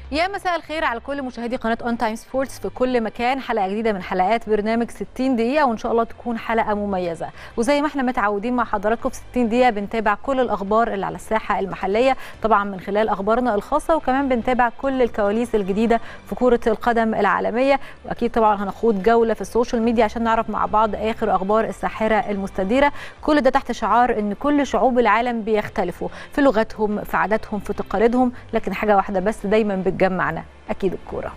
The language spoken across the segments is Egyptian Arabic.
يا مساء الخير على كل مشاهدي قناه اون تايم سبورتس في كل مكان حلقه جديده من حلقات برنامج 60 دقيقه وان شاء الله تكون حلقه مميزه وزي ما احنا متعودين مع حضراتكم في 60 دقيقه بنتابع كل الاخبار اللي على الساحه المحليه طبعا من خلال اخبارنا الخاصه وكمان بنتابع كل الكواليس الجديده في كره القدم العالميه واكيد طبعا هنخوض جوله في السوشيال ميديا عشان نعرف مع بعض اخر اخبار الساحره المستديره كل ده تحت شعار ان كل شعوب العالم بيختلفوا في لغتهم في عاداتهم في تقاليدهم لكن حاجه واحده بس دايما بتجمعنا اكيد الكوره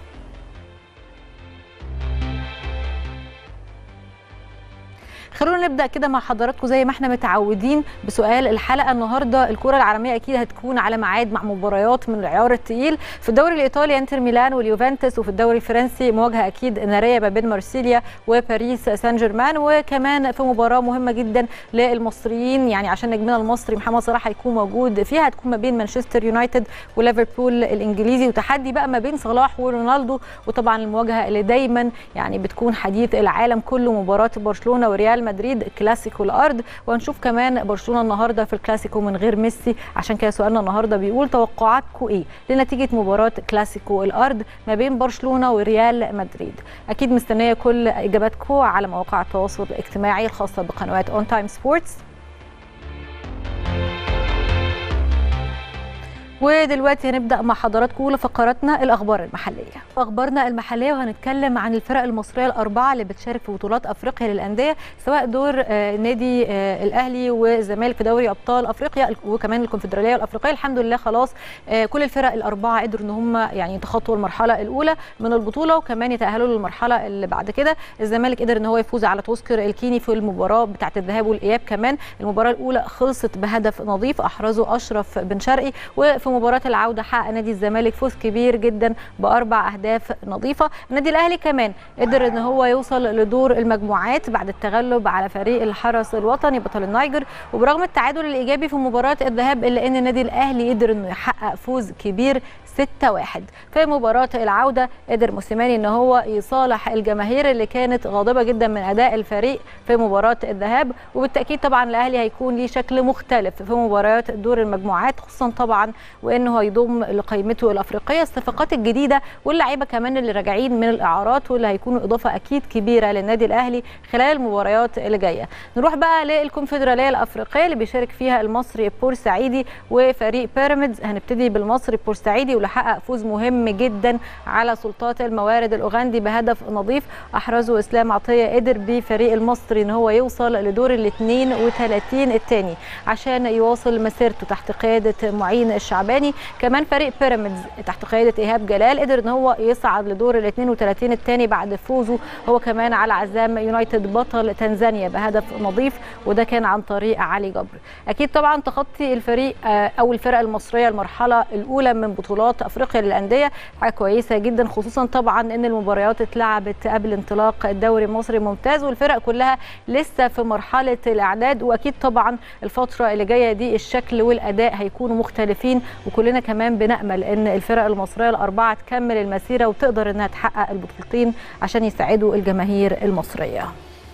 خلونا نبدا كده مع حضراتكم زي ما احنا متعودين بسؤال الحلقه النهارده الكره العالميه اكيد هتكون على ميعاد مع مباريات من العيار الثقيل في الدوري الايطالي انتر ميلان واليوفنتوس وفي الدوري الفرنسي مواجهه اكيد ناريه ما بين مارسيليا وباريس سان جيرمان وكمان في مباراه مهمه جدا للمصريين يعني عشان نجمنا المصري محمد صلاح هيكون موجود فيها هتكون ما بين مانشستر يونايتد وليفربول الانجليزي وتحدي بقى ما بين صلاح ورونالدو وطبعا المواجهه اللي دايما يعني بتكون حديث العالم كله مباراه برشلونه وريال مدريد كلاسيكو الارض وهنشوف كمان برشلونه النهارده في الكلاسيكو من غير ميسي عشان كده سؤالنا النهارده بيقول توقعاتكم ايه لنتيجه مباراه كلاسيكو الارض ما بين برشلونه وريال مدريد اكيد مستنيه كل اجاباتكم على مواقع التواصل الاجتماعي الخاصه بقنوات اون تايم سبورتس ودلوقتي هنبدا مع حضراتكم اولى فقراتنا الاخبار المحليه اخبارنا المحليه وهنتكلم عن الفرق المصريه الاربعه اللي بتشارك في بطولات افريقيا للانديه سواء دور نادي الاهلي والزمالك في دوري ابطال افريقيا وكمان الكونفدراليه الافريقيه الحمد لله خلاص كل الفرق الاربعه قدروا ان هم يعني يتخطوا المرحله الاولى من البطوله وكمان يتاهلوا للمرحله اللي بعد كده الزمالك قدر ان هو يفوز على توسكر الكيني في المباراه بتاعه الذهاب والاياب كمان المباراه الاولى خلصت بهدف نظيف احرزه اشرف بن شرقي وفي مباراه العوده حقق نادي الزمالك فوز كبير جدا باربع اهداف نظيفه النادي الاهلي كمان قدر ان هو يوصل لدور المجموعات بعد التغلب على فريق الحرس الوطني بطل النيجر وبرغم التعادل الايجابي في مباراه الذهاب الا ان النادي الاهلي قدر انه يحقق فوز كبير 6-1 في مباراة العودة قدر موسيماني ان هو يصالح الجماهير اللي كانت غاضبة جدا من اداء الفريق في مباراة الذهاب وبالتأكيد طبعا الاهلي هيكون ليه شكل مختلف في مباريات دور المجموعات خصوصا طبعا وانه هيضم لقائمته الافريقية الصفقات الجديدة واللعيبة كمان اللي راجعين من الاعارات واللي هيكونوا اضافة اكيد كبيرة للنادي الاهلي خلال المباريات اللي جاية نروح بقى للكونفدرالية الافريقية اللي بيشارك فيها المصري بورسعيدي وفريق بيراميدز هنبتدي بالمصري بورسعيدي واللي حقق فوز مهم جدا على سلطات الموارد الاوغندي بهدف نظيف احرزه اسلام عطيه قدر بفريق المصري ان هو يوصل لدور ال 32 الثاني عشان يواصل مسيرته تحت قياده معين الشعباني كمان فريق بيراميدز تحت قياده ايهاب جلال قدر ان هو يصعد لدور ال 32 الثاني بعد فوزه هو كمان على عزام يونايتد بطل تنزانيا بهدف نظيف وده كان عن طريق علي جبر اكيد طبعا تخطي الفريق او الفرقه المصريه المرحله الاولى من بطولات افريقيا للانديه حاجه كويسه جدا خصوصا طبعا ان المباريات اتلعبت قبل انطلاق الدوري المصري الممتاز والفرق كلها لسه في مرحله الاعداد واكيد طبعا الفتره اللي جايه دي الشكل والاداء هيكونوا مختلفين وكلنا كمان بنامل ان الفرق المصريه الاربعه تكمل المسيره وتقدر انها تحقق البطولتين عشان يساعدوا الجماهير المصريه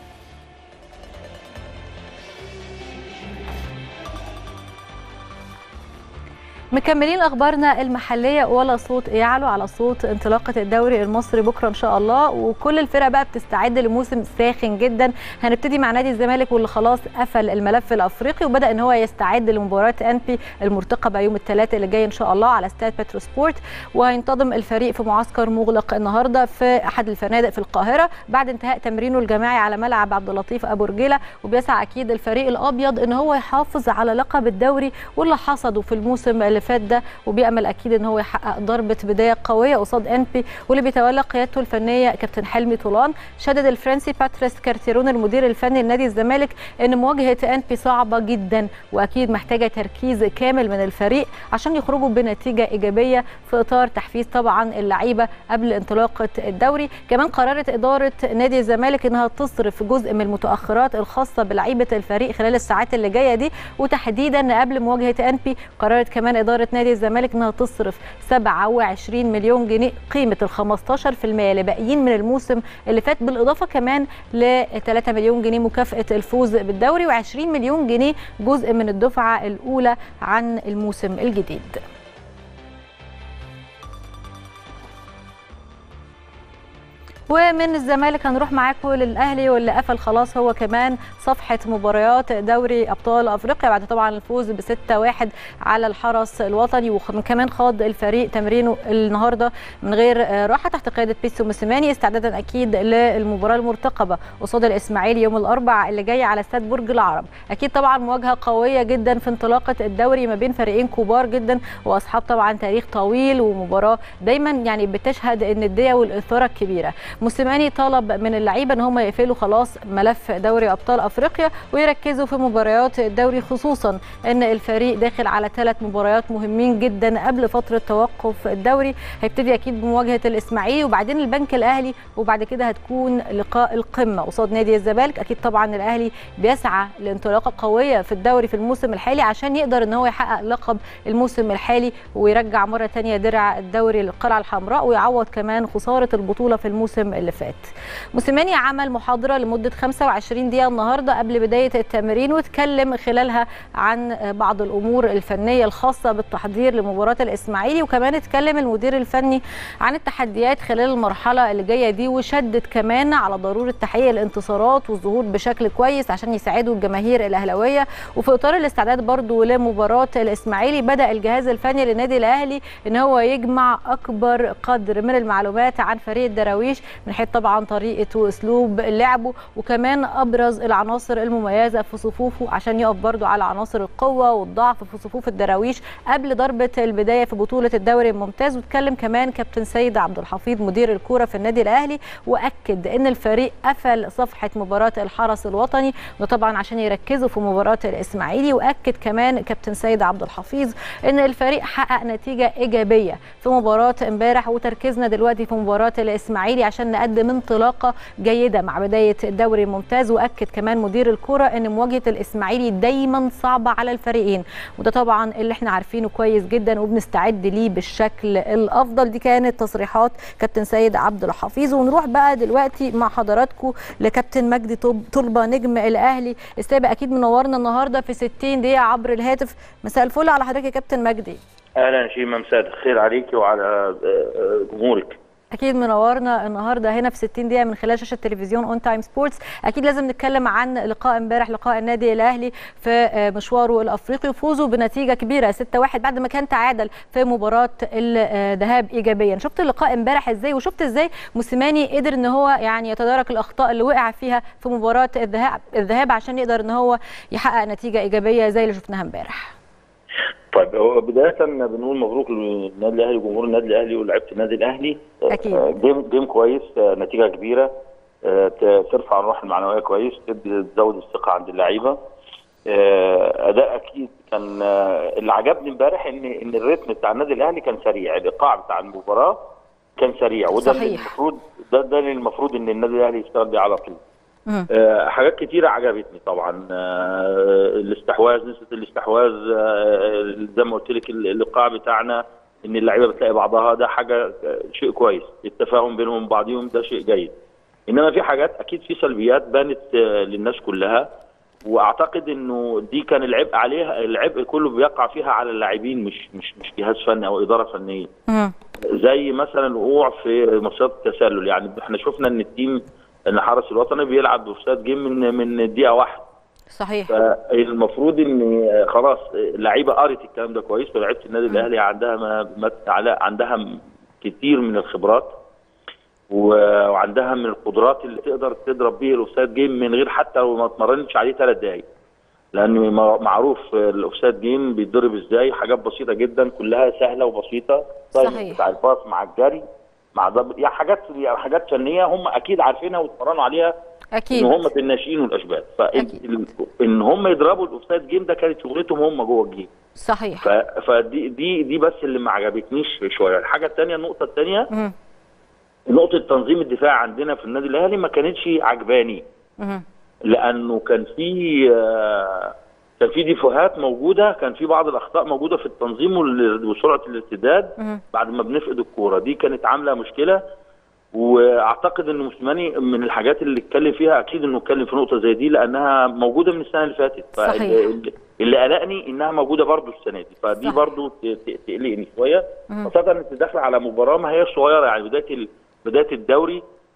مكملين اخبارنا المحليه ولا صوت يعلو على صوت انطلاقه الدوري المصري بكره ان شاء الله وكل الفرق بقى بتستعد لموسم ساخن جدا هنبتدي مع نادي الزمالك واللي خلاص قفل الملف الافريقي وبدا ان هو يستعد لمباراه انبي المرتقبه يوم الثلاثاء اللي جاي ان شاء الله على استاد بترو سبورت وهينتظم الفريق في معسكر مغلق النهارده في احد الفنادق في القاهره بعد انتهاء تمرينه الجماعي على ملعب عبد اللطيف ابو رجيله وبيسعى اكيد الفريق الابيض ان هو يحافظ على لقب الدوري واللي حصده في الموسم اللي فات ده وبيامل اكيد ان هو يحقق ضربه بدايه قويه قصاد انبي واللي بيتولى قيادته الفنيه كابتن حلمي طولان شدد الفرنسي باتريس كارتيرون المدير الفني لنادي الزمالك ان مواجهه انبي صعبه جدا واكيد محتاجه تركيز كامل من الفريق عشان يخرجوا بنتيجه ايجابيه في اطار تحفيز طبعا اللعيبه قبل انطلاقه الدوري كمان قررت اداره نادي الزمالك انها تصرف جزء من المتاخرات الخاصه بلعيبه الفريق خلال الساعات اللي جايه دي وتحديدا قبل مواجهه انبي قررت كمان اداره نادي الزمالك انها تصرف 27 مليون جنيه قيمه ال 15% اللي باقيين من الموسم اللي فات بالاضافه كمان ل 3 مليون جنيه مكافاه الفوز بالدوري و20 مليون جنيه جزء من الدفعه الاولى عن الموسم الجديد ومن الزمالك هنروح معاكم للاهلي واللي قفل خلاص هو كمان صفحه مباريات دوري ابطال افريقيا بعد طبعا الفوز ب 6-1 على الحرس الوطني وكمان خاض الفريق تمرينه النهارده من غير راحه تحت قياده بيسو موسيماني استعدادا اكيد للمباراه المرتقبه قصاد الاسماعيلي يوم الاربعاء اللي جاي على استاد برج العرب اكيد طبعا مواجهه قويه جدا في انطلاقه الدوري ما بين فريقين كبار جدا واصحاب طبعا تاريخ طويل ومباراه دايما يعني بتشهد النديه والاثاره الكبيره موسيماني طلب من اللعيبه ان هم يقفلوا خلاص ملف دوري ابطال افريقيا ويركزوا في مباريات الدوري خصوصا ان الفريق داخل على ثلاث مباريات مهمين جدا قبل فتره توقف الدوري هيبتدي اكيد بمواجهه الاسماعيلي وبعدين البنك الاهلي وبعد كده هتكون لقاء القمه قصاد نادي الزمالك اكيد طبعا الاهلي بيسعى لانطلاقه قويه في الدوري في الموسم الحالي عشان يقدر ان هو يحقق لقب الموسم الحالي ويرجع مره ثانيه درع الدوري للقلعه الحمراء ويعوض كمان خساره البطوله في الموسم اللي فات. موسيماني عمل محاضره لمده 25 دقيقه النهارده قبل بدايه التمرين واتكلم خلالها عن بعض الامور الفنيه الخاصه بالتحضير لمباراه الاسماعيلي وكمان اتكلم المدير الفني عن التحديات خلال المرحله اللي جايه دي وشدد كمان على ضروره تحقيق الانتصارات والظهور بشكل كويس عشان يساعدوا الجماهير الاهلاويه وفي اطار الاستعداد برضو لمباراه الاسماعيلي بدا الجهاز الفني للنادي الاهلي ان هو يجمع اكبر قدر من المعلومات عن فريق الدراويش من حيث طبعا طريقه واسلوب لعبه وكمان ابرز العناصر المميزه في صفوفه عشان يقف برضو على عناصر القوه والضعف في صفوف الدراويش قبل ضربه البدايه في بطوله الدوري الممتاز واتكلم كمان كابتن سيد عبد الحفيظ مدير الكوره في النادي الاهلي واكد ان الفريق قفل صفحه مباراه الحرس الوطني وطبعا عشان يركزوا في مباراه الاسماعيلي واكد كمان كابتن سيد عبد الحفيظ ان الفريق حقق نتيجه ايجابيه في مباراه امبارح وتركيزنا دلوقتي في مباراه الاسماعيلي عشان نقدم انطلاقه جيده مع بدايه الدوري الممتاز واكد كمان مدير الكره ان مواجهه الاسماعيلي دايما صعبه على الفريقين وده طبعا اللي احنا عارفينه كويس جدا وبنستعد ليه بالشكل الافضل دي كانت تصريحات كابتن سيد عبد الحفيظ ونروح بقى دلوقتي مع حضراتكم لكابتن مجدي طلبه نجم الاهلي السابق اكيد منورنا النهارده في 60 دقيقه عبر الهاتف مساء الفل على حضرتك يا كابتن مجدي اهلا شيماء مساء الخير عليك وعلى جمهورك اكيد منورنا النهارده هنا في 60 دقيقه من خلال شاشه تلفزيون اون تايم سبورتس اكيد لازم نتكلم عن لقاء امبارح لقاء النادي الاهلي في مشواره الافريقي وفوزه بنتيجه كبيره 6-1 بعد ما كان تعادل في مباراه الذهاب ايجابيا شفت اللقاء امبارح ازاي وشفت ازاي موسيماني قدر ان هو يعني يتدارك الاخطاء اللي وقع فيها في مباراه الذهاب الذهاب عشان يقدر ان هو يحقق نتيجه ايجابيه زي اللي شفناها امبارح طيب هو بدايه بنقول مبروك للنادي الاهلي وجمهور النادي الاهلي ولاعيبه النادي الاهلي اكيد جيم جيم كويس نتيجه كبيره ترفع الروح المعنويه كويس تزود الثقه عند اللعيبه اداء اكيد كان اللي عجبني امبارح ان ان الريتم بتاع النادي الاهلي كان سريع الايقاع بتاع المباراه كان سريع وده اللي المفروض ده ده اللي المفروض ان النادي الاهلي يشتغل بيه على طول آه حاجات كتيرة عجبتني طبعا آه الاستحواذ نسبة الاستحواذ آه زي ما قلت لك الايقاع بتاعنا ان اللعيبه بتلاقي بعضها ده حاجه شيء كويس التفاهم بينهم وبعضهم ده شيء جيد انما في حاجات اكيد في سلبيات بانت للناس كلها واعتقد انه دي كان العبء عليها العبء كله بيقع فيها على اللاعبين مش مش مش جهاز فني او اداره فنيه زي مثلا الوقوع في مصيدة التسلل يعني احنا شفنا ان التيم ان الحرس الوطني بيلعب اوفسايد جيم من من دقيقه واحده صحيح فالمفروض ان خلاص اللعيبه قرت الكلام ده كويس ولعيبه النادي الاهلي عندها ما عندها كتير من الخبرات وعندها من القدرات اللي تقدر تضرب بيه الاوفسايد جيم من غير حتى لو ما اتمرنتش عليه ثلاث دقائق لان معروف الاوفسايد جيم بيتضرب ازاي حاجات بسيطه جدا كلها سهله وبسيطه صحيح بتاع الباص مع الجري مع ضرب يعني حاجات يعني حاجات فنيه هم اكيد عارفينها واتمرنوا عليها اكيد ان هم في الناشئين والاشبال فان هم يضربوا الاوفسايد جيم ده كانت شغلتهم هم جوه الجيم صحيح فدي دي دي بس اللي ما عجبتنيش شويه الحاجه الثانيه النقطه الثانيه نقطه تنظيم الدفاع عندنا في النادي الاهلي ما كانتش عجباني لانه كان في كان في ديفوهات موجوده كان في بعض الاخطاء موجوده في التنظيم وسرعه الارتداد بعد ما بنفقد الكوره دي كانت عامله مشكله واعتقد ان موسيماني من الحاجات اللي اتكلم فيها اكيد انه اتكلم في نقطه زي دي لانها موجوده من السنه اللي فاتت صحيح. اللي قلقني انها موجوده برضو السنه دي فدي صح. برضو تقلقني شويه خاصه انت داخله على مباراه ما هي صغيره يعني بدايه بدايه الدوري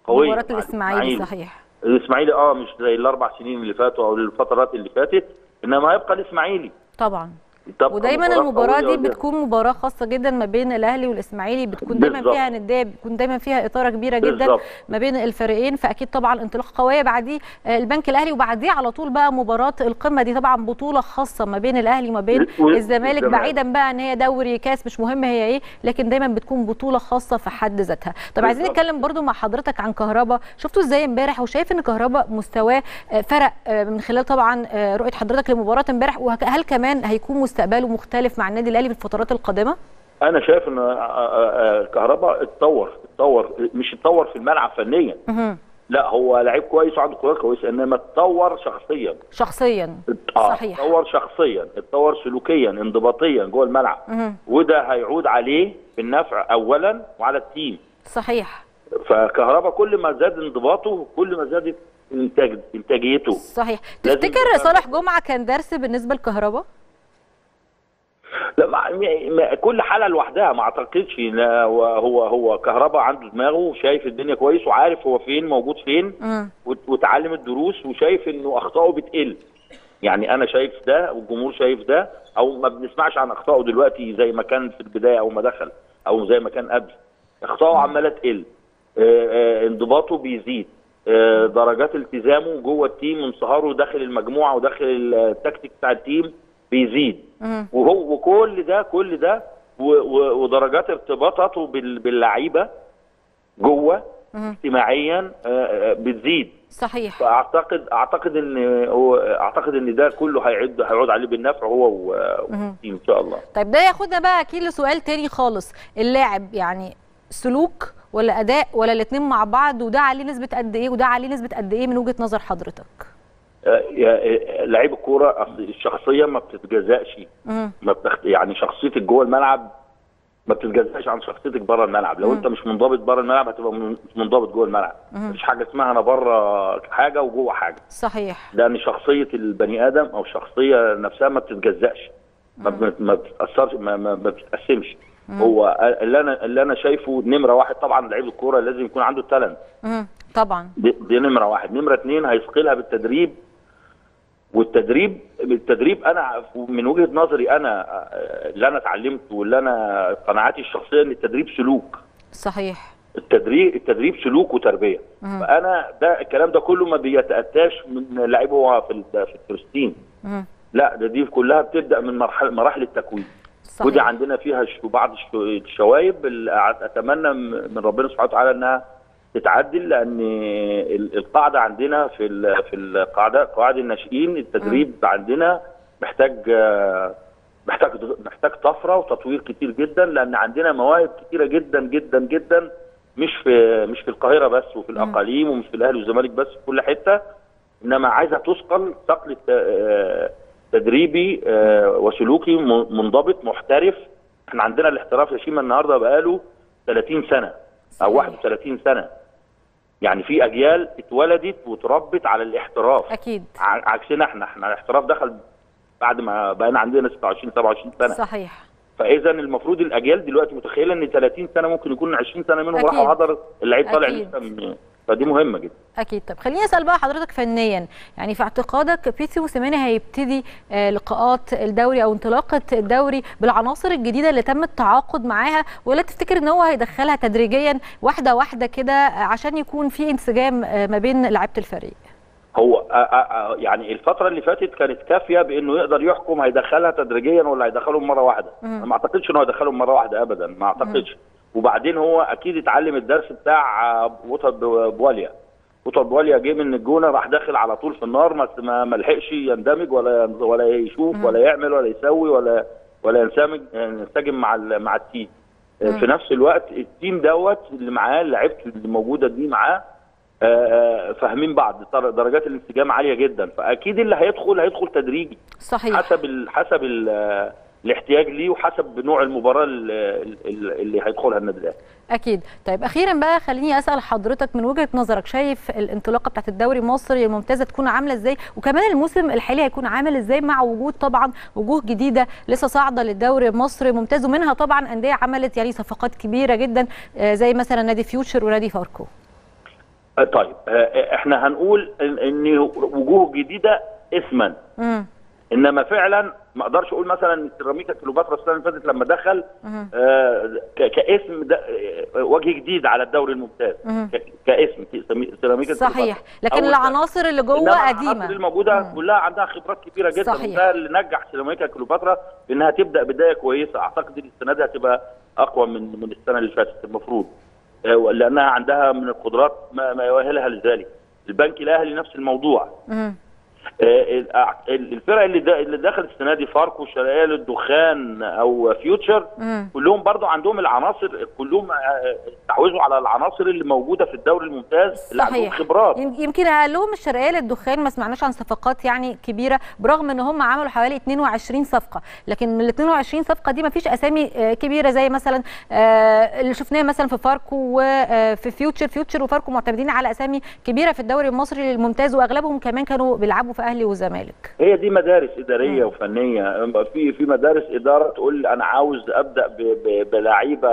قويه مباراه مع الاسماعيلي صحيح الاسماعيلي اه مش زي الاربع سنين اللي فاتوا او الفترات اللي فاتت انما هيبقى الاسماعيلي طبعا تبقى ودايما مباراة المباراه قوية دي ولا- بتكون مباراه خاصه جدا ما بين الاهلي والاسماعيلي بتكون دايما بالظبط. فيها نديه بتكون دايما فيها اثاره كبيره جدا بالظبط. ما بين الفريقين فاكيد طبعا انطلاقه قويه بعديه آه، البنك الاهلي وبعديه على طول بقى مباراه القمه دي طبعا بطوله خاصه ما بين الاهلي وما بين و- الزمالك والزمالك. بعيدا بقى ان هي دوري كاس مش مهم هي ايه لكن دايما بتكون بطوله خاصه في حد ذاتها طب عايزين بالظبط. نتكلم برضو مع حضرتك عن كهربا شفتوا ازاي امبارح وشايف ان كهربا مستواه آه، فرق آه، من خلال طبعا آه، رؤيه حضرتك لمباراه امبارح وهل كمان هيكون مستقبله مختلف مع النادي الاهلي في الفترات القادمه انا شايف ان آه، آه، آه، كهربا اتطور اتطور مش اتطور في الملعب فنيا مهم. لا هو لعيب كويس وعنده قدرات كويسه انما اتطور شخصيا شخصيا اه صحيح. اتطور شخصيا اتطور سلوكيا انضباطيا جوه الملعب مهم. وده هيعود عليه بالنفع اولا وعلى التيم صحيح فكهربا كل ما زاد انضباطه كل ما زادت انتاج انتاجيته صحيح لازم تفتكر تبقى- صالح جمعه كان درس بالنسبه لكهربا لا ما ما- كل حاله لوحدها ما اعتقدش لا هو هو هو كهربا عنده دماغه وشايف الدنيا كويس وعارف هو فين موجود فين مم. وت- وتعلم الدروس وشايف انه اخطائه بتقل يعني انا شايف ده والجمهور شايف ده او ما بنسمعش عن اخطائه دلوقتي زي ما كان في البدايه او ما دخل او زي ما كان قبل اخطائه عماله تقل آه، آه، انضباطه بيزيد آه، درجات التزامه جوه التيم وانصهاره داخل المجموعه وداخل التكتيك بتاع التيم بيزيد مم. وهو وكل ده كل ده و- و- ودرجات ارتباطاته بال- باللعيبه جوه مم. اجتماعيا آه، آه، بتزيد صحيح فاعتقد اعتقد ان هو اعتقد ان ده كله هيعد هيعود عليه بالنفع هو و- مهم. والتيم ان شاء الله طيب ده ياخدنا بقى اكيد لسؤال تاني خالص اللاعب يعني سلوك ولا اداء ولا الاثنين مع بعض وده عليه نسبه قد ايه وده عليه نسبه قد ايه من وجهه نظر حضرتك آه، يا- آه، لعيب الكوره أصل الشخصيه ما بتتجزاش مم. ما بتخت... يعني شخصيتك جوه الملعب ما بتتجزاش عن شخصيتك بره الملعب لو مم. انت مش منضبط بره الملعب هتبقى من- مش منضبط جوه الملعب مم. مفيش حاجه اسمها انا بره حاجه وجوه حاجه صحيح لان شخصيه البني ادم او الشخصيه نفسها ما بتتجزاش ما بت- ما بتتاثرش ما, ما, ما بتتقسمش هو اللي انا اللي انا شايفه نمره واحد طبعا لعيب الكوره لازم يكون عنده التالنت مم. طبعا دي, دي نمره واحد نمره اثنين هيثقلها بالتدريب والتدريب بالتدريب انا من وجهه نظري انا آه، اللي انا اتعلمته واللي انا قناعاتي الشخصيه ان التدريب سلوك صحيح التدريب التدريب سلوك وتربيه مم. فانا ده الكلام ده كله ما بيتاتاش من لعيب هو في ال- في الفلسطين مم. لا ده دي كلها بتبدا من مرحله مراحل التكوين صحيح ودي عندنا فيها ش- بعض الش- الشوايب اللي اتمنى م- من ربنا سبحانه وتعالى انها تتعدل لان ال- القاعده عندنا في ال- في القاعده قواعد الناشئين التدريب عندنا محتاج آه، محتاج محتاج طفره وتطوير كتير جدا لان عندنا مواهب كتيره جدا جدا جدا مش في مش في القاهره بس وفي الاقاليم ومش في الاهلي والزمالك بس في كل حته انما عايزه تثقل ثقل الت- آه، تدريبي آه، وسلوكي م- منضبط محترف احنا عندنا الاحتراف يا شيما النهارده بقاله 30 سنه او صحيح. 31 سنه يعني في اجيال اتولدت وتربت على الاحتراف اكيد ع- عكسنا احنا احنا الاحتراف دخل بعد ما بقينا عندنا 26 27 سنه صحيح فاذا المفروض الاجيال دلوقتي متخيله ان 30 سنه ممكن يكون 20 سنه منهم أكيد. راحوا هدر اللعيب طالع أكيد. لسه من- فدي مهمه جدا اكيد طب خليني اسال بقى حضرتك فنيا يعني في اعتقادك بيتسي موسيماني هيبتدي آه، لقاءات الدوري او انطلاقه الدوري بالعناصر الجديده اللي تم التعاقد معاها ولا تفتكر ان هو هيدخلها تدريجيا واحده واحده كده آه، عشان يكون في انسجام آه، ما بين لعيبه الفريق هو آ- آ- آ- يعني الفتره اللي فاتت كانت كافيه بانه يقدر يحكم هيدخلها تدريجيا ولا هيدخلهم مره واحده مم. أنا ما اعتقدش انه هيدخلهم مره واحده ابدا ما اعتقدش وبعدين هو اكيد اتعلم الدرس بتاع آه، بوتر ب- بواليا بوتر بواليا جه من الجونه راح داخل على طول في النار ما ما ما لحقش يندمج ولا ولا يشوف مم. ولا يعمل ولا يسوي ولا ولا ينسجم ينسجم مع ال- مع التيم آه، مم. في نفس الوقت التيم دوت اللي معاه لعيبته اللي موجوده دي معاه آه، آه، فاهمين بعض در- درجات الانسجام عاليه جدا فاكيد اللي هيدخل هيدخل تدريجي صحيح حسب ال حسب ال الاحتياج ليه وحسب نوع المباراه ال- ال- اللي هيدخلها النادي الاهلي اكيد طيب اخيرا بقى خليني اسال حضرتك من وجهه نظرك شايف الانطلاقه بتاعت الدوري المصري الممتازه تكون عامله ازاي وكمان الموسم الحالي هيكون عامل ازاي مع وجود طبعا وجوه جديده لسه صاعده للدوري المصري ممتاز ومنها طبعا انديه عملت يعني صفقات كبيره جدا آه، زي مثلا نادي فيوتشر ونادي فاركو آه، طيب آه، احنا هنقول ان إن وجوه جديده اسما مم. انما فعلا ما اقدرش اقول مثلا ان سيراميكا كليوباترا السنه اللي فاتت لما دخل مم. آه، ك- كاسم ده آه، وجه جديد على الدوري الممتاز مم. ك- كاسم سيراميكا صحيح كليوباترا. لكن أول العناصر اللي إنما جوه العناصر قديمه الموجوده مم. كلها عندها خبرات كبيره جدا صحيح. وده اللي نجح سيراميكا كليوباترا انها تبدا بدايه كويسه اعتقد ان السنه دي هتبقى اقوى من من السنه اللي فاتت المفروض آه، لانها عندها من القدرات ما, ما يؤهلها لذلك البنك الاهلي نفس الموضوع مم. آه، ال- الفرق اللي دا- اللي دخلت السنه دي فاركو شرقيه للدخان او فيوتشر مم. كلهم برضو عندهم العناصر كلهم آه، استحوذوا على العناصر اللي موجوده في الدوري الممتاز اللي عندهم صحيح. خبرات يم- يمكن اقلهم الشرقيه للدخان ما سمعناش عن صفقات يعني كبيره برغم ان هم عملوا حوالي 22 صفقه لكن من ال 22 صفقه دي ما فيش اسامي آه، كبيره زي مثلا آه، اللي شفناها مثلا في فاركو وفي فيوتشر فيوتشر وفاركو معتمدين على اسامي كبيره في الدوري المصري الممتاز واغلبهم كمان كانوا بيلعبوا في اهلي وزمالك هي دي مدارس اداريه وفنيه في في مدارس اداره تقول انا عاوز ابدا ب- ب- بلعيبه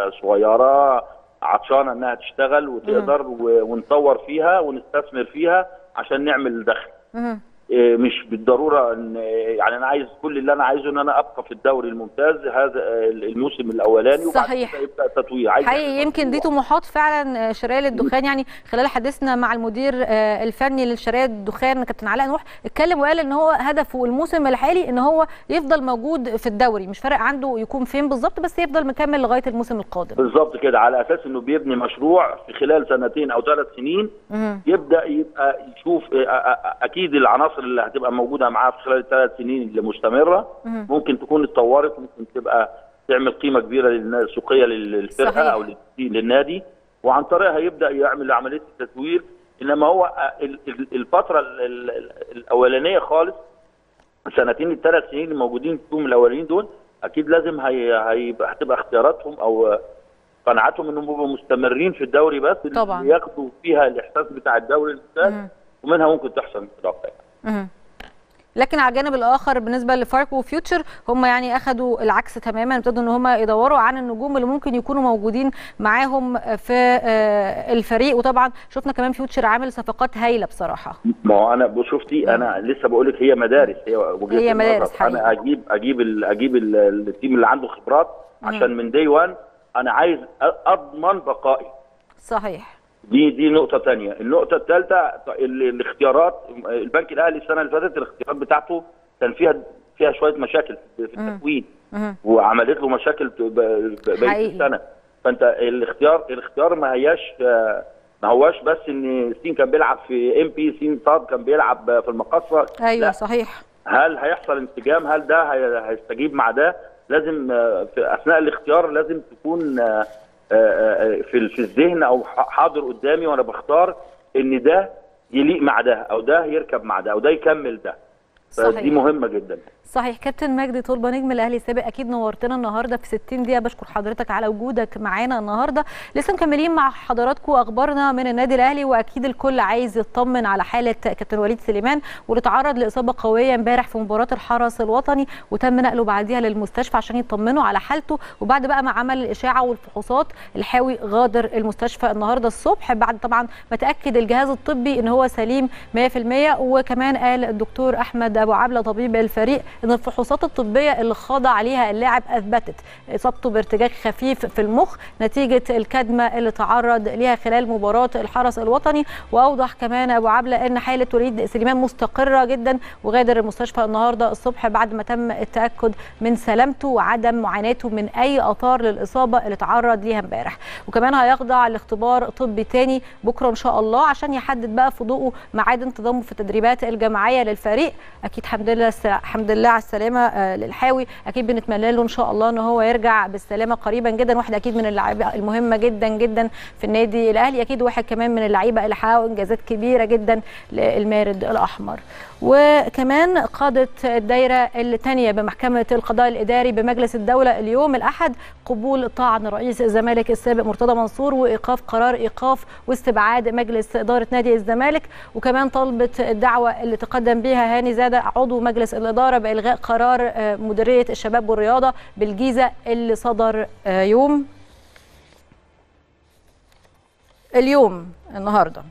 صغيره عطشانه انها تشتغل وتقدر و- ونطور فيها ونستثمر فيها عشان نعمل دخل مهم. إيه، مش بالضروره ان يعني انا عايز كل اللي انا عايزه ان انا ابقى في الدوري الممتاز هذا الموسم الاولاني وبعد صحيح. كده يبدا التطوير عايز حقيقي يعمل يمكن دي مشروع. طموحات فعلا آه، شراية الدخان يعني خلال حديثنا مع المدير آه، الفني للشراية الدخان كابتن علاء نوح اتكلم وقال ان هو هدفه الموسم الحالي ان هو يفضل موجود في الدوري مش فارق عنده يكون فين بالظبط بس يفضل مكمل لغايه الموسم القادم بالظبط كده على اساس انه بيبني مشروع في خلال سنتين او ثلاث سنين مهم. يبدا يبقى يشوف إيه، أ- أ- اكيد العناصر اللي هتبقى موجوده معاه في خلال الثلاث سنين اللي مستمره مهم. ممكن تكون اتطورت ممكن تبقى تعمل قيمه كبيره للنا- سوقيه لل- للفرقه صحيح. او لل- للنادي وعن طريقها يبدا يعمل عمليه التسويق انما هو ال- ال- الفتره ال- ال- الاولانيه خالص السنتين الثلاث سنين اللي موجودين فيهم الاولانيين دول اكيد لازم هي هيبقى هتبقى اختياراتهم او قناعاتهم انهم يبقوا مستمرين في الدوري بس طبعاً. ياخدوا فيها الاحساس بتاع الدوري الممتاز مهم. ومنها ممكن تحصل انطلاقه يعني. مهم. لكن على الجانب الاخر بالنسبه لفاركو وفيوتشر هم يعني اخذوا العكس تماما ابتدوا ان هم يدوروا عن النجوم اللي ممكن يكونوا موجودين معاهم في آه، الفريق وطبعا شفنا كمان فيوتشر عامل صفقات هايله بصراحه ما هو انا شفتي انا لسه بقول لك هي مدارس هي وجهة هي النظر. مدارس حقيقي. انا اجيب اجيب ال اجيب ال التيم اللي عنده خبرات عشان من دي 1 انا عايز أ- اضمن بقائي صحيح دي دي نقطة تانية، النقطة الثالثة ال- الاختيارات البنك الأهلي السنة اللي فاتت الاختيارات بتاعته كان فيها فيها شوية مشاكل في في التكوين مهم. وعملت له مشاكل ب- ب- بقية حقيقي. السنة فأنت الاختيار الاختيار ما هياش آه، ما هواش بس ان سين كان بيلعب في ام بي سين صاد كان بيلعب في المقصة ايوه لا. صحيح هل هيحصل انسجام هل ده هي- هيستجيب مع ده لازم آه، في اثناء الاختيار لازم تكون آه، آه، آه، في في الذهن او ح- حاضر قدامي وانا بختار ان ده يليق مع ده او ده يركب مع ده او ده يكمل ده صحيح. فدي مهمه جدا صحيح كابتن مجدي طلبه نجم الاهلي السابق اكيد نورتنا النهارده في 60 دقيقه بشكر حضرتك على وجودك معانا النهارده لسه مكملين مع حضراتكم اخبارنا من النادي الاهلي واكيد الكل عايز يطمن على حاله كابتن وليد سليمان واللي تعرض لاصابه قويه امبارح في مباراه الحرس الوطني وتم نقله بعديها للمستشفى عشان يطمنوا على حالته وبعد بقى ما عمل الاشاعه والفحوصات الحاوي غادر المستشفى النهارده الصبح بعد طبعا ما تاكد الجهاز الطبي ان هو سليم 100% وكمان قال الدكتور احمد ابو عبله طبيب الفريق ان الفحوصات الطبيه اللي خاضع عليها اللاعب اثبتت اصابته بارتجاج خفيف في المخ نتيجه الكدمه اللي تعرض ليها خلال مباراه الحرس الوطني واوضح كمان ابو عبله ان حاله وليد سليمان مستقره جدا وغادر المستشفى النهارده الصبح بعد ما تم التاكد من سلامته وعدم معاناته من اي اثار للاصابه اللي تعرض ليها امبارح وكمان هيخضع لاختبار طبي تاني بكره ان شاء الله عشان يحدد بقى في ضوءه ميعاد انتظامه في التدريبات الجماعيه للفريق اكيد الحمد لله الحمد لله على السلامه آه، للحاوي اكيد بنتمنى له ان شاء الله ان هو يرجع بالسلامه قريبا جدا واحد اكيد من اللعيبه المهمه جدا جدا في النادي الاهلي اكيد واحد كمان من اللعيبه اللي حققوا انجازات كبيره جدا للمارد الاحمر وكمان قادت الدايره الثانيه بمحكمه القضاء الاداري بمجلس الدوله اليوم الاحد قبول طعن رئيس الزمالك السابق مرتضى منصور وايقاف قرار ايقاف واستبعاد مجلس اداره نادي الزمالك وكمان طلبت الدعوه اللي تقدم بها هاني زاده عضو مجلس الاداره بالغاء قرار آه، مديريه الشباب والرياضه بالجيزه اللي صدر آه، يوم اليوم النهارده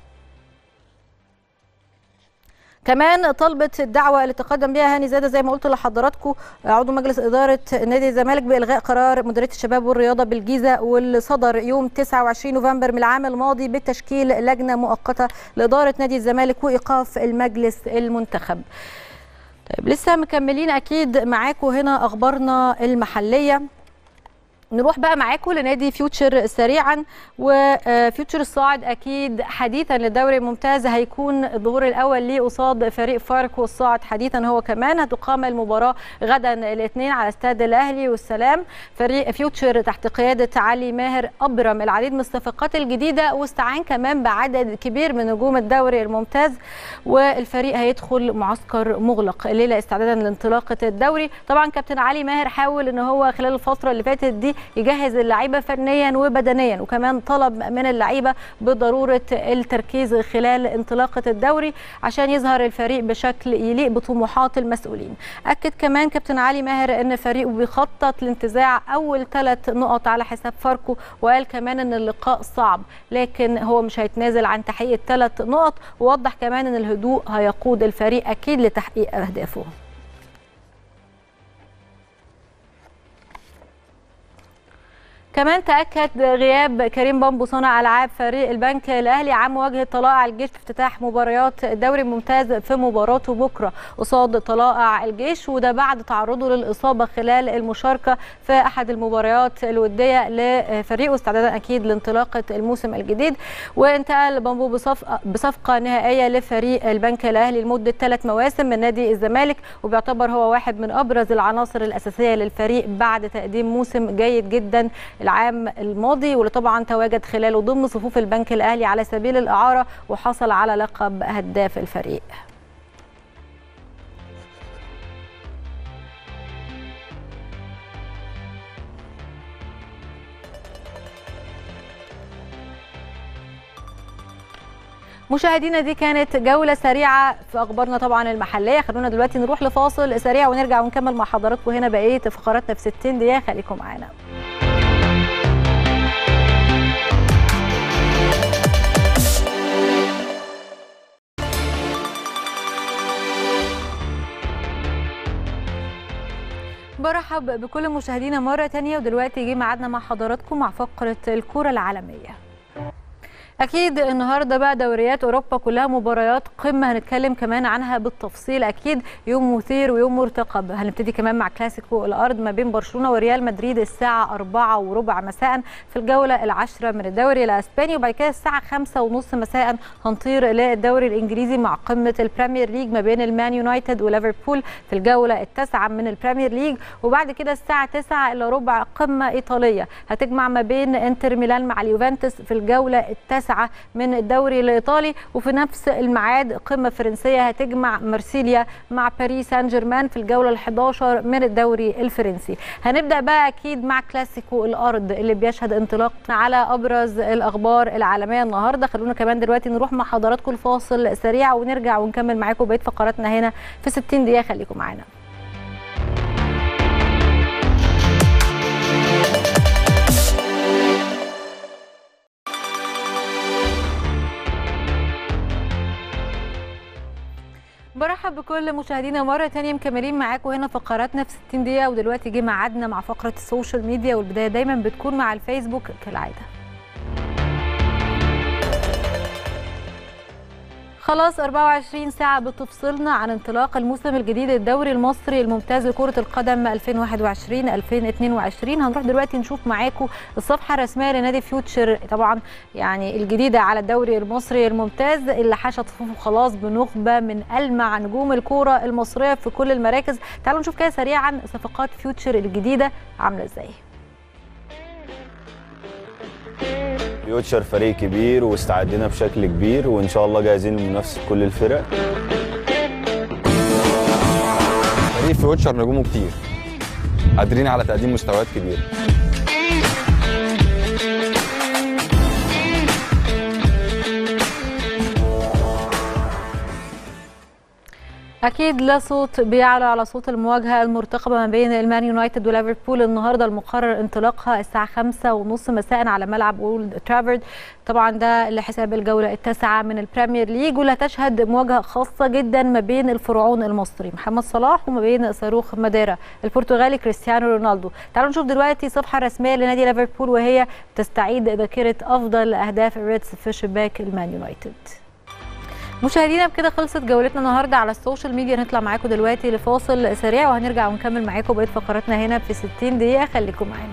كمان طلبت الدعوه اللي تقدم بها هاني زاده زي ما قلت لحضراتكم عضو مجلس اداره نادي الزمالك بالغاء قرار مديريه الشباب والرياضه بالجيزه واللي صدر يوم 29 نوفمبر من العام الماضي بتشكيل لجنه مؤقته لاداره نادي الزمالك وايقاف المجلس المنتخب. طيب لسه مكملين اكيد معاكم هنا اخبارنا المحليه نروح بقى معاكم لنادي فيوتشر سريعا وفيوتشر الصاعد اكيد حديثا للدوري الممتاز هيكون الظهور الاول ليه قصاد فريق فاركو الصاعد حديثا هو كمان هتقام المباراه غدا الاثنين على استاد الاهلي والسلام فريق فيوتشر تحت قياده علي ماهر ابرم العديد من الصفقات الجديده واستعان كمان بعدد كبير من نجوم الدوري الممتاز والفريق هيدخل معسكر مغلق الليله استعدادا لانطلاقه الدوري طبعا كابتن علي ماهر حاول ان هو خلال الفتره اللي فاتت دي يجهز اللعيبه فنيا وبدنيا وكمان طلب من اللعيبه بضروره التركيز خلال انطلاقه الدوري عشان يظهر الفريق بشكل يليق بطموحات المسؤولين اكد كمان كابتن علي ماهر ان فريقه بيخطط لانتزاع اول ثلاث نقط على حساب فاركو وقال كمان ان اللقاء صعب لكن هو مش هيتنازل عن تحقيق الثلاث نقط ووضح كمان ان الهدوء هيقود الفريق اكيد لتحقيق اهدافه كمان تاكد غياب كريم بامبو صانع العاب فريق البنك الاهلي عن مواجهه طلائع الجيش في افتتاح مباريات الدوري الممتاز في مباراته بكره قصاد طلائع الجيش وده بعد تعرضه للاصابه خلال المشاركه في احد المباريات الوديه لفريقه استعدادا اكيد لانطلاقه الموسم الجديد وانتقل بامبو بصفقه بصفقه نهائيه لفريق البنك الاهلي لمده ثلاث مواسم من نادي الزمالك وبيعتبر هو واحد من ابرز العناصر الاساسيه للفريق بعد تقديم موسم جيد جدا العام الماضي واللي طبعا تواجد خلاله ضمن صفوف البنك الاهلي على سبيل الاعاره وحصل على لقب هداف الفريق مشاهدينا دي كانت جولة سريعة في أخبارنا طبعا المحلية خلونا دلوقتي نروح لفاصل سريع ونرجع ونكمل مع حضراتكم هنا بقية فقراتنا في 60 دقيقة خليكم معانا برحب بكل مشاهدينا مرة تانية ودلوقتي جه ميعادنا مع حضراتكم مع فقرة الكرة العالمية اكيد النهارده بقى دوريات اوروبا كلها مباريات قمه هنتكلم كمان عنها بالتفصيل اكيد يوم مثير ويوم مرتقب هنبتدي كمان مع كلاسيكو الارض ما بين برشلونه وريال مدريد الساعه 4 وربع مساء في الجوله العاشره من الدوري الاسباني وبعد كده الساعه 5 ونص مساء هنطير للدوري الانجليزي مع قمه البريمير ليج ما بين المان يونايتد وليفربول في الجوله التاسعه من البريمير ليج وبعد كده الساعه 9 الا ربع قمه ايطاليه هتجمع ما بين انتر ميلان مع اليوفنتوس في الجوله التاسعه من الدوري الايطالي وفي نفس الميعاد قمه فرنسيه هتجمع مرسيليا مع باريس سان جيرمان في الجوله ال11 من الدوري الفرنسي هنبدا بقى اكيد مع كلاسيكو الارض اللي بيشهد انطلاق على ابرز الاخبار العالميه النهارده خلونا كمان دلوقتي نروح مع حضراتكم الفاصل سريع ونرجع ونكمل معاكم بقيه فقراتنا هنا في 60 دقيقه خليكم معانا برحب بكل مشاهدينا مرة تانية مكملين معاكم هنا فقراتنا في 60 دقيقة ودلوقتي جه ميعادنا مع فقرة السوشيال ميديا والبداية دايما بتكون مع الفيسبوك كالعادة. خلاص 24 ساعة بتفصلنا عن انطلاق الموسم الجديد الدوري المصري الممتاز لكرة القدم 2021-2022 هنروح دلوقتي نشوف معاكم الصفحة الرسمية لنادي فيوتشر طبعا يعني الجديدة على الدوري المصري الممتاز اللي حشد صفوفه خلاص بنخبة من ألمع نجوم الكورة المصرية في كل المراكز تعالوا نشوف كده سريعا صفقات فيوتشر الجديدة عاملة ازاي فيوتشر فريق كبير واستعدنا بشكل كبير وان شاء الله جاهزين لمنافسه كل الفرق فريق فيوتشر نجومه كتير قادرين على تقديم مستويات كبيره اكيد لا صوت بيعلى على صوت المواجهه المرتقبه ما بين المان يونايتد وليفربول النهارده المقرر انطلاقها الساعه خمسة ونص مساء على ملعب اولد ترافورد طبعا ده لحساب الجوله التاسعه من البريمير ليج واللي هتشهد مواجهه خاصه جدا ما بين الفرعون المصري محمد صلاح وما بين صاروخ ماديرا البرتغالي كريستيانو رونالدو تعالوا نشوف دلوقتي صفحه رسميه لنادي ليفربول وهي تستعيد ذاكره افضل اهداف الريدز في شباك المان يونايتد مشاهدينا بكده خلصت جولتنا النهارده على السوشيال ميديا نطلع معاكم دلوقتي لفاصل سريع وهنرجع ونكمل معاكم بقيه فقراتنا هنا في 60 دقيقه خليكم معانا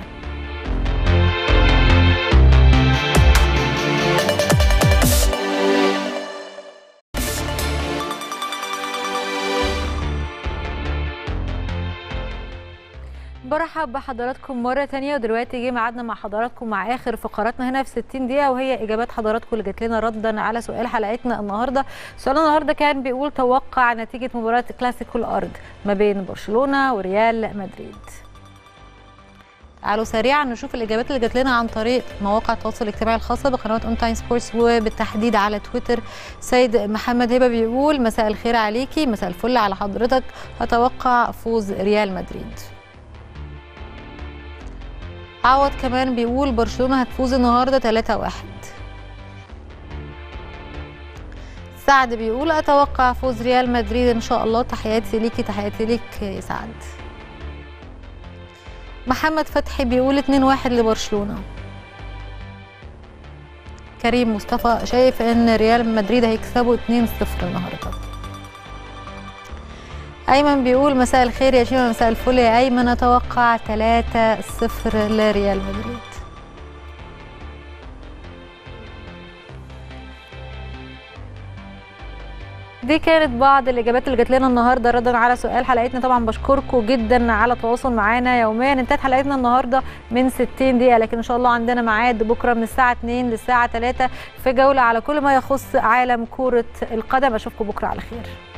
برحب بحضراتكم مرة تانية ودلوقتي جه ميعادنا مع حضراتكم مع آخر فقراتنا هنا في 60 دقيقة وهي إجابات حضراتكم اللي جات لنا ردا على سؤال حلقتنا النهاردة سؤال النهاردة كان بيقول توقع نتيجة مباراة كلاسيكو الأرض ما بين برشلونة وريال مدريد تعالوا سريعا نشوف الاجابات اللي جات لنا عن طريق مواقع التواصل الاجتماعي الخاصه بقناه اون تايم سبورتس وبالتحديد على تويتر سيد محمد هبه بيقول مساء الخير عليكي مساء الفل على حضرتك اتوقع فوز ريال مدريد عوض كمان بيقول برشلونه هتفوز النهارده 3-1 سعد بيقول اتوقع فوز ريال مدريد ان شاء الله تحياتي ليكي تحياتي ليك يا سعد محمد فتحي بيقول 2-1 لبرشلونه كريم مصطفى شايف ان ريال مدريد هيكسبوا 2-0 النهارده ايمن بيقول مساء الخير يا شيماء مساء الفل يا ايمن اتوقع 3-0 لريال مدريد دي كانت بعض الاجابات اللي جات لنا النهارده ردا على سؤال حلقتنا طبعا بشكركم جدا على التواصل معانا يوميا انتهت حلقتنا النهارده من 60 دقيقه لكن ان شاء الله عندنا ميعاد بكره من الساعه 2 للساعه 3 في جوله على كل ما يخص عالم كره القدم اشوفكم بكره على خير